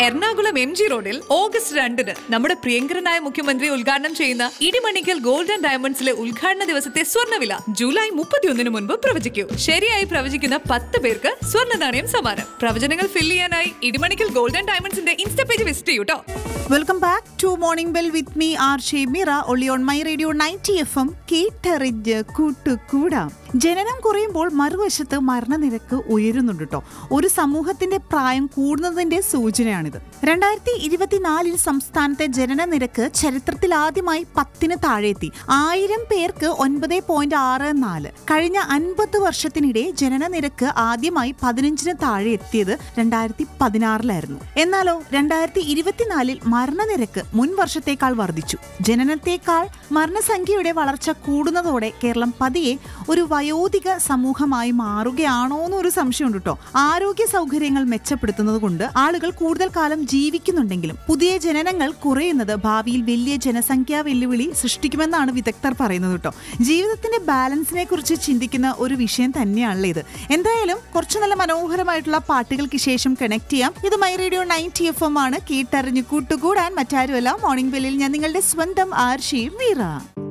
Ernakulam M G റോഡിൽ August രണ്ടിന് നമ്മുടെ പ്രിയങ്കരനായ മുഖ്യമന്ത്രി ഉദ്ഘാടനം ചെയ്യുന്ന ഇടിമണിക്കൽ ഗോൾഡ് ആൻഡ് ഡയമണ്ട്സിലെ ഉദ്ഘാടന ദിവസത്തെ സ്വർണ്ണവില ജൂലൈ മുപ്പത്തിയൊന്നിന് മുൻപ് പ്രവചിക്കൂ ശരിയായി പ്രവചിക്കുന്ന പത്ത് പേർക്ക് സ്വർണ്ണ നാണയം സമ്മാനം പ്രവചനങ്ങൾ ഫിൽ ചെയ്യാനായി ഇടിമണിക്കൽ ഗോൾഡ് ആൻഡ് ഡയമണ്ട്സിന്റെ ഇൻസ്റ്റാ പേജ് വിസിറ്റ് ചെയ്യൂ ട്ടോ welcome back to morning bell with me R Shemeera ഒളി on my radio ninety F M കേട്ടറിഞ്ഞ് കൂട്ടുകൂടാം ജനനം കുറയുമ്പോൾ മറുവശത്ത് മരണനിരക്ക് ഉയരുന്നുണ്ട് കേട്ടോ ഒരു സമൂഹത്തിന്റെ പ്രായം കൂടുന്നതിന്റെ സൂചനയാണിത് രണ്ടായിരത്തി ഇരുപത്തിനാലിൽ സംസ്ഥാനത്തെ ജനന നിരക്ക് ചരിത്രത്തിൽ ആദ്യമായി പത്തിന് താഴെത്തി ആയിരം പേർക്ക് ഒൻപത് പോയിന്റ് ആറ് നാല് കഴിഞ്ഞ അൻപത് വർഷത്തിനിടെ ജനന നിരക്ക് ആദ്യമായി പതിനഞ്ചിന് താഴെ എത്തിയത് രണ്ടായിരത്തി പതിനാറിലായിരുന്നു എന്നാലോ രണ്ടായിരത്തി ഇരുപത്തിനാലിൽ മരണനിരക്ക് മുൻ വർഷത്തേക്കാൾ വർദ്ധിച്ചു ജനനത്തേക്കാൾ മരണസംഖ്യയുടെ വളർച്ച കൂടുന്നതോടെ കേരളം പതിയെ ഒരു വയോധിക സമൂഹമായി മാറുകയാണോ എന്നൊരു സംശയമുണ്ട് കേട്ടോ ആരോഗ്യ സൗകര്യങ്ങൾ മെച്ചപ്പെടുത്തുന്നത് കൊണ്ട് ആളുകൾ കൂടുതൽ കാലം ജീവിക്കുന്നുണ്ടെങ്കിലും പുതിയ ജനനങ്ങൾ കുറയുന്നത് ഭാവിയിൽ വലിയ ജനസംഖ്യാ വെല്ലുവിളി സൃഷ്ടിക്കുമെന്നാണ് വിദഗ്ധർ പറയുന്നത് കേട്ടോ ജീവിതത്തിന്റെ ബാലൻസിനെ കുറിച്ച് ചിന്തിക്കുന്ന ഒരു വിഷയം തന്നെയാണല്ലോ ഇത് എന്തായാലും കുറച്ച് നല്ല മനോഹരമായിട്ടുള്ള പാട്ടുകൾക്ക് ശേഷം കണക്ട് ചെയ്യാം ഇത് my radio ninety F M ആണ് കേട്ടറിഞ്ഞ് കൂട്ടുകൂടാൻ മറ്റാരുമല്ല മോർണിംഗ് ബെല്ലിൽ ഞാൻ നിങ്ങളുടെ സ്വന്തം ആർഷി വീറ